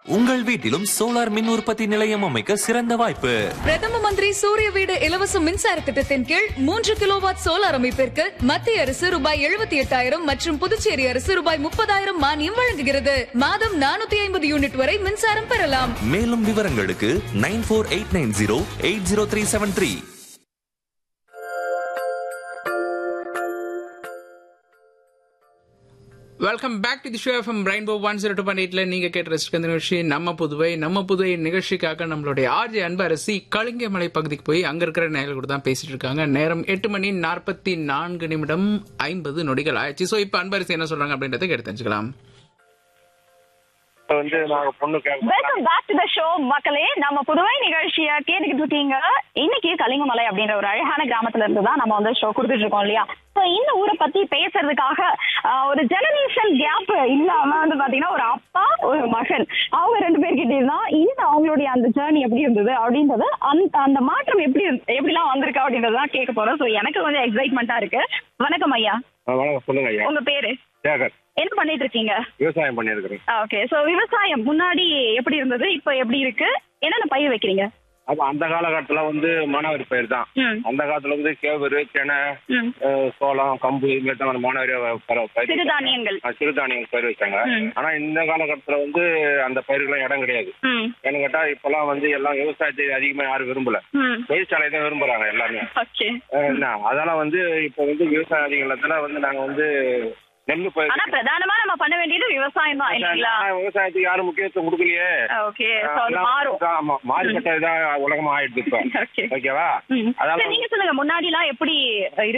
உங்கள் வீட்டிலும் சோலார் மின் உற்பத்தி நிலையம் அமைக்க சிறந்த வாய்ப்பு பிரதம மந்திரி சூரிய வீடு இலவச மின்சார திட்டத்தின் கீழ் மூன்று கிலோவாட் சோலார் அமைப்பிற்கு மத்திய அரசு ரூபாய் எழுபத்தி எட்டாயிரம் மற்றும் புதுச்சேரி அரசு ரூபாய் முப்பதாயிரம் மானியம் வழங்குகிறது மாதம் நானூத்தி ஐம்பது யூனிட் வரை மின்சாரம் பெறலாம் மேலும் விவரங்களுக்கு nine four eight nine zero eight zero three seven three welcome back to the show FM rainbow one zero two point எயிட்ல நீங்க கேட்ட ரசிக்க இந்த நிகழ்ச்சி நம்ம புதுவை நம்ம புதுவை நிகழ்ச்சிக்காக நம்மளுடைய ஆர்ஜே அன்பரசி கலிங்கமலை பகுதிக்கு போய் அங்க இருக்கிற நேரில் கூட தான் பேசிட்டு இருக்காங்க நேரம் எட்டு மணி நாற்பத்தி நான்கு நிமிடம் ஐம்பது நொடிகள் ஆயிடுச்சு ஸோ இப்போ அன்பரசி என்ன சொல்றாங்க அப்படின்றத கேட்டு தெரிஞ்சுக்கலாம் இப்ப வந்து நாங்க பொண்ணு கேட்க welcome back to the show மக்களே நம்ம புதுவை நிகழ்ச்சிய கேட்டுக்கிட்டு இருக்கீங்க இன்னைக்கு கலிங்கமலை அப்படின்ற ஒரு அழகான கிராமத்துல இருந்து தான் நம்ம வந்து ஷோ கொடுத்துட்டு இருக்கோம் இல்லையா So, இந்த ஊரை பத்தி பேசுறதுக்காக ஆஹ், ஒரு ஜெனரேஷன் கேப் இல்லாம வந்து பாத்தீங்கன்னா ஒரு அப்பா ஒரு மகன் அவங்க ரெண்டு பேர்கிட்ட தான் இந்த அவங்களுடைய அந்த ஜேர்னி எப்படி இருந்தது அப்படின்றது அந்த அந்த மாற்றம் எப்படி இருந்து- எப்படிலாம் வந்திருக்கு அப்படின்றது தான் கேட்க போறோம் ஸோ எனக்கு கொஞ்சம் எக்ஸைட்மெண்டா இருக்கு வணக்கம் ஐயா ஆ, வணக்கம் சொல்லுங்க ஐயா உங்க பேரு சேகர் என்ன பண்ணிட்டு இருக்கீங்க விவசாயம் பண்ணியிருக்கிறேன் ஓகே சோ விவசாயம் முன்னாடி எப்படி இருந்தது இப்போ எப்படி இருக்கு என்னென்ன பயிர் வைக்கிறீங்க அப்ப அந்த காலகட்டத்துல வந்து மானாவாரி பயிர் தான் ம். அந்த காலத்துல வந்து கேவரு தினை ம். அஹ், சோளம் கம்பு இது மாதிரி தான் மானாவாரி பயிர் வச்சாங்க. சிறுதானியங்கள் ஆ, சிறுதானியங்கள் பயிர் வச்சாங்க ம். ஆனா இந்த காலகட்டத்துல வந்து அந்த பயிர்களும் இடம் கிடையாது ம் ஏன்னு கேட்டா இப்பெல்லாம் வந்து எல்லாம் விவசாயத்தை அதிகமா யாரும் விரும்பல ம் தொழிற்சாலை தான் விரும்புறாங்க எல்லாமே ஓகே அஹ், என்ன அதனால வந்து இப்ப வந்து விவசாய அதிகத்துல வந்து நாங்க வந்து நெல் பயிர் ஆனா பிரதானமா நம்ம பண்ண வேண்டியது விவசாயம் தான் இல்லைங்களா ஆனா, விவசாயத்துக்கு யாரும் முக்கியத்துவம் கொடுக்கலையே ஓகே சோ அது எல்லாம் மாறும் ஆமா மாறிப்பட்ட இதா உலகமா ஆயிடுது இப்ப ஓகே ஓகேவா ம் அதால சரி, நீங்க சொல்லுங்க முன்னாடி எல்லாம் எப்படி